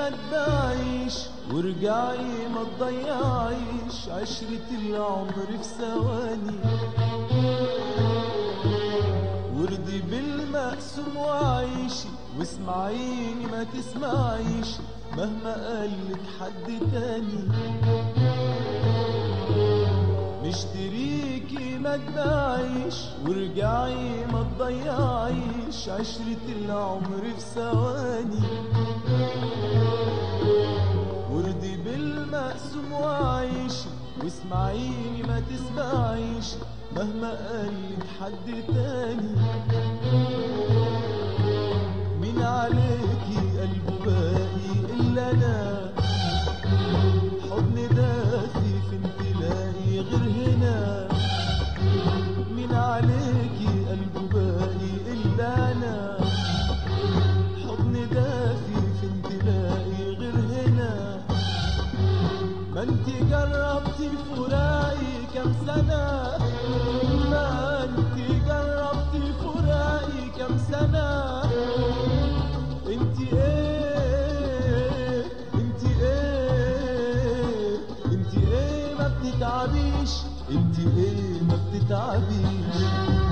ما تباعيش وارجعي ما تضيعيش عشرة العمر في ثواني وارضي بالمقسوم وعيشي واسمعيني ما تسمعيش مهما قالك حد تاني مشتريكي ما تباعيش وارجعي ما تضيعيش عشرة العمر في ثواني وارضي بالمقسوم وعيشي واسمعيني ما تسمعيش مهما قالك حد تاني مين عليكي قلبه باقي الا انا حضن دافي فين تلاقي غير هنا مين عليكي قلبه باقي الا انا حضن دافي فين تلاقي غير هنا ما انت جربتي فراقي كام سنة ما انت جربتي فراقي كام سنة انت ايه انت ايه انت ايه ما بتتعبيش انت ايه ما بتتعبيش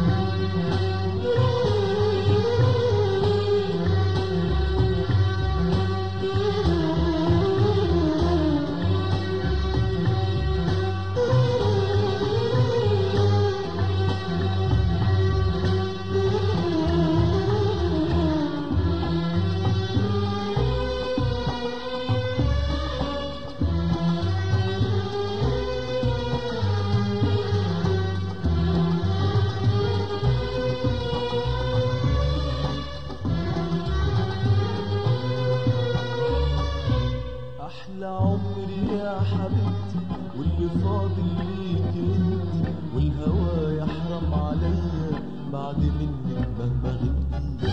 احلى عمري يا حبيبتي واللي فاضل ليك انت والهوى يحرم عليا بعد منك مهما غبتي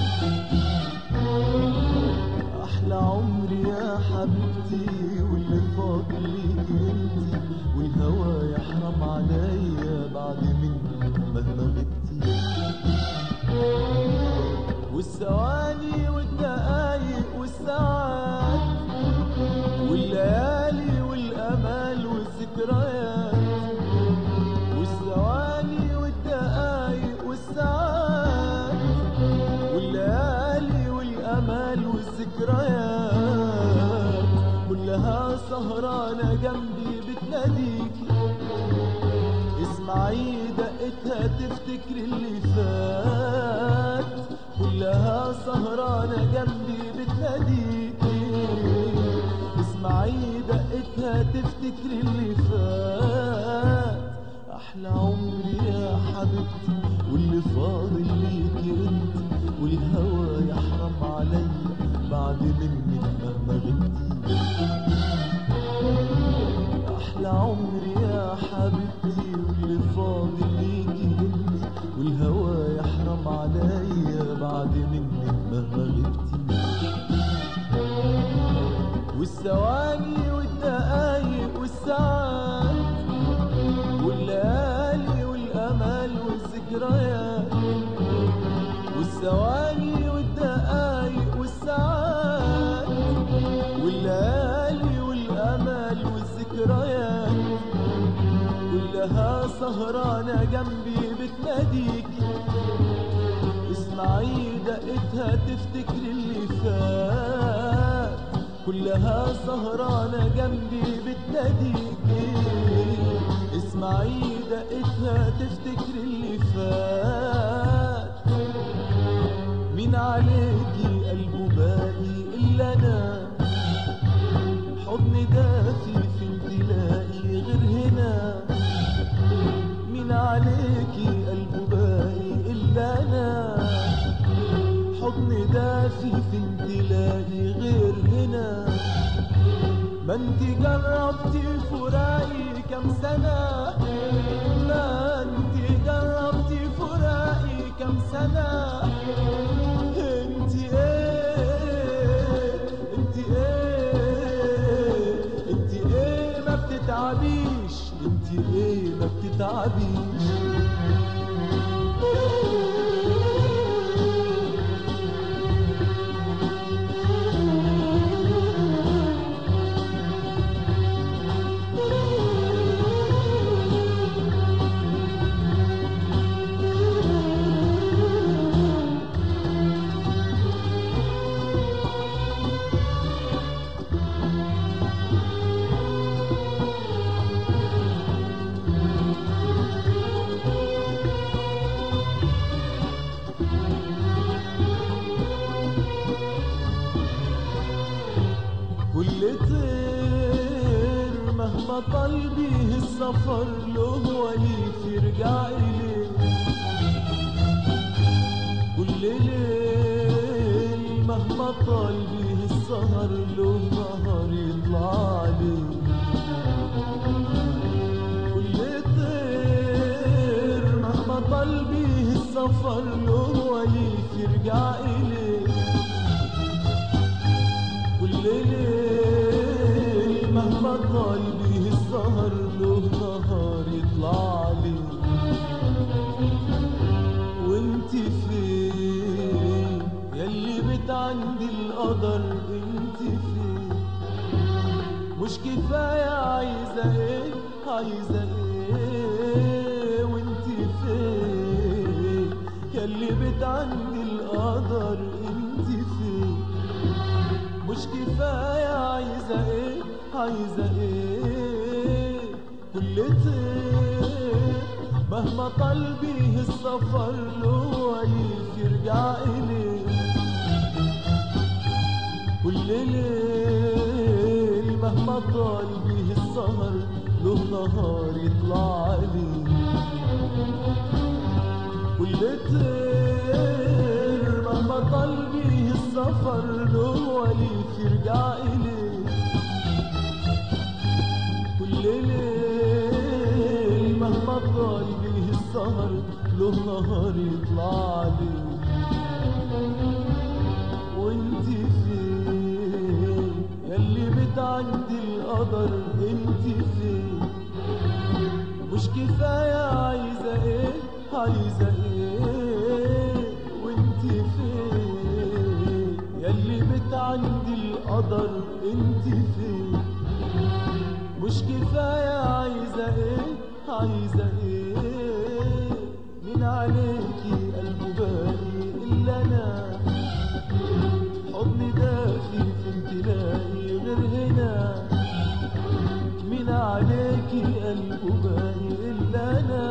احلى عمري يا حبيبتي واللي فاضل ليك انت والهوى يحرم عليا بعد منك مهما غبتي والثواني والدقايق والساعات والليالي والامال والذكريات والثواني والدقايق والساعات والليالي والامال والذكريات كلها سهرانة جنبي بتناديكي اسمعي دقتها تفتكر اللي فات كلها سهرانة جنبي بتناديكي اسمعي دقتها تفتكر اللي فات احلى عمري يا حبيبتي واللي فاضل ليكي انت والهوى يحرم عليا بعد منك مهما غبتي احلى عمري يا حبيبتي واللي فاضل ليكي انت والهوى يحرم عليا بعد منك مهما غبتي والثواني والدقايق والساعات والليالي والامال والذكريات والثواني والدقايق والساعات والليالي والامال والذكريات كلها سهرانة جنبي بتناديكي اسمعي دقتها تفتكر اللي فات كلها سهرانة جنبي بتناديكي اسمعي دقتها تفتكر اللي فات مين عليكي قلبه باقي الا انا حضن دافي فين تلاقي غير هنا مين عليكي قلبه باقي الا انا حضن دافي فين تلاقي غير هنا ما انت جربتي فراقي كام سنة ما انت جربتي فراقي كام سنة انت ايه انت ايه انت ايه ما بتتعبيش انت ايه ما بتتعبيش مهما طال بيه السفر له وليف يرجع إليه كل ليل مهما طال بيه السهر له نهار يطلع عليه كل طير مهما طال بيه السفر له وليف يرجع إليه كل ليل مهما طال بيه السهر له نهار يطلع عليه وانت فين يلي بتعندي القدر انت فين مش كفاية عايزة ايه عايزة ايه وانت فين يلي بتعندي القدر انت فين مش كفاية عايزة ايه عايزة ايه كل طير مهما طال بيه السفر له وليف يرجع إليه كل ليل مهما طال بيه السهر له نهار يطلع عليه كل طير مهما طال بيه السفر له وليف يرجع إليه كل ليل مهما طال بيه السهر له نهار يطلع عليه وانت فين يلي بتعدي القدر انت فين مش كفاية عايزة ايه عايزة ايه وانت فين يلي بتعدي القدر انت فين مش كفاية عايزة ايه عايزة ايه من عليكي قلبه باقي الا انا حضني دافي في امتلاقي غير هنا من عليكي قلبه باقي الا انا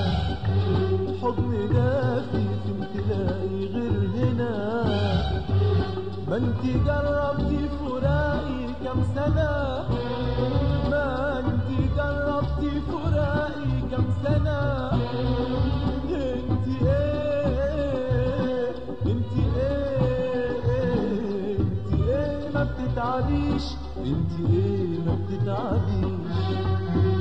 حضني دافي في امتلاقي غير هنا ما انت جربتي فراقي كم سنة ما انت جربتي فراقي كم سنة انت ايه انت ايه انت ايه ما بتتعبيش انت ايه ما بتتعبيش